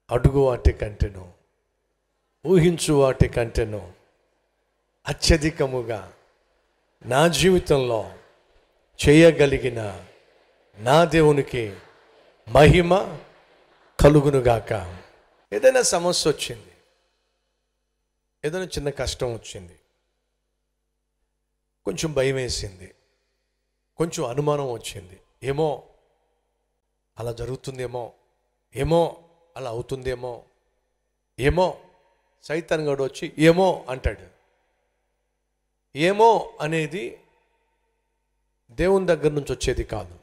అడుగు వాటి కంటెను ఊహించు వాటి కంటెను అత్యధికముగా నా జీవితంలో చేయగలిగిన నా దేవునికి మహిమ కలుగునుగాక ఏదైనా సమస్య వచ్చింది ఏదైనా చిన్న కష్టం వచ్చింది కొంచెం భయం వేసింది కొంచెం అనుమానం వచ్చింది ఏమో అలా జరుగుతుందేమో ఏమో అలా అవుతుందేమో ఏమో సైతాన్ గడు వచ్చి ఏమో అంటాడు ఏమో అనేది దేవుని దగ్గర నుంచి వచ్చేది కాదు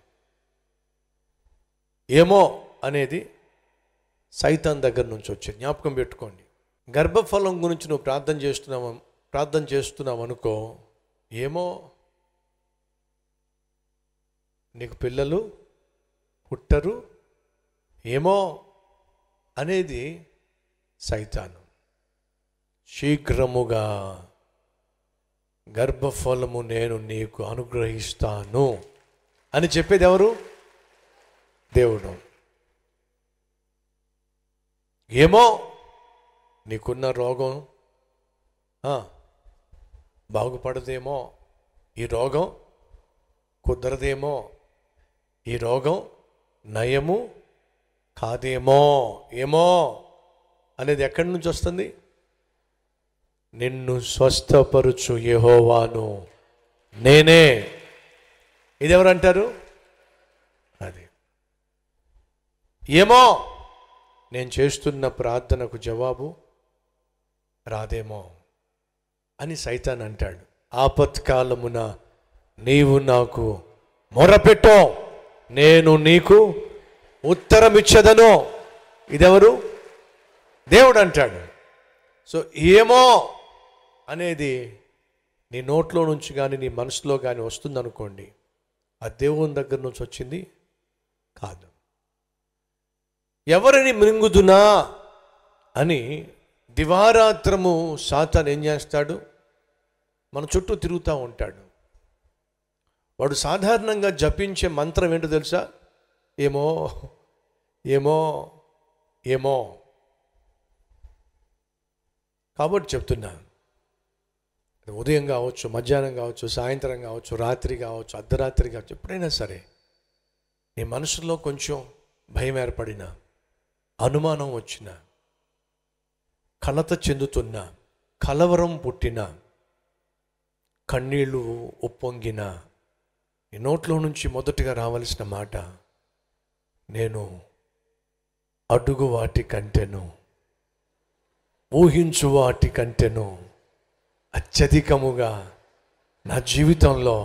ఏమో అనేది సైతాన్ దగ్గర నుంచి వచ్చేది జ్ఞాపకం పెట్టుకోండి గర్భఫలం గురించి నువ్వు ప్రార్థన చేస్తున్నావు ప్రార్థన చేస్తున్నావు అనుకో ఏమో నీకు పిల్లలు పుట్టరు ఏమో అనేది సైతాను శీఘ్రముగా గర్భఫలము నేను నీకు అనుగ్రహిస్తాను అని చెప్పేది ఎవరు దేవుడు ఏమో నీకున్న రోగం ఆ, బాగుపడదేమో ఈ రోగం కుదరదేమో ఈ రోగం నయము కాదేమో ఏమో అనేది ఎక్కడి నుంచి వస్తుంది నిన్ను స్వస్థపరుచు యెహోవాను నేనే ఇది ఎవరంటారు అది ఏమో నేను చేస్తున్న ప్రార్థనకు జవాబు రాదేమో అని సైతాన్ అంటాడు ఆపత్కాలమున నీవు నాకు మొరపెట్టో నేను నీకు ఉత్తరం ఇచ్చదను ఇదెవరు దేవుడు అంటాడు సో ఏమో అనేది నీ నోట్లో నుంచి కానీ నీ మనసులో కానీ వస్తుందనుకోండి ఆ దేవుని దగ్గర నుంచి వచ్చింది కాదు ఎవరిని మృంగుదునా అని దివారాత్రము సాతాన్ ఏం చేస్తాడు మన చుట్టూ తిరుగుతూ ఉంటాడు వాడు సాధారణంగా జపించే మంత్రం ఏంటో తెలుసా ఏమో ఏమో ఏమో కాబట్టి చెప్తున్నా అది ఉదయం కావచ్చు మధ్యాహ్నం కావచ్చు సాయంత్రం కావచ్చు రాత్రి కావచ్చు అర్ధరాత్రి కావచ్చు ఎప్పుడైనా సరే నీ మనసులో కొంచెం భయం ఏర్పడిన అనుమానం వచ్చిన కలత చెందుతున్న కలవరం పుట్టిన కన్నీళ్ళు ఉప్పొంగిన నీ నోట్లో నుంచి మొదటిగా రావలసిన మాట నేను అడుగు వాటి కంటెను ఊహించు వాటి కంటెను అత్యధికముగా నా జీవితంలో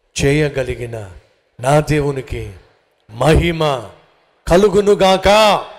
చేయగలిగిన నా దేవునికి మహిమ కలుగునుగాక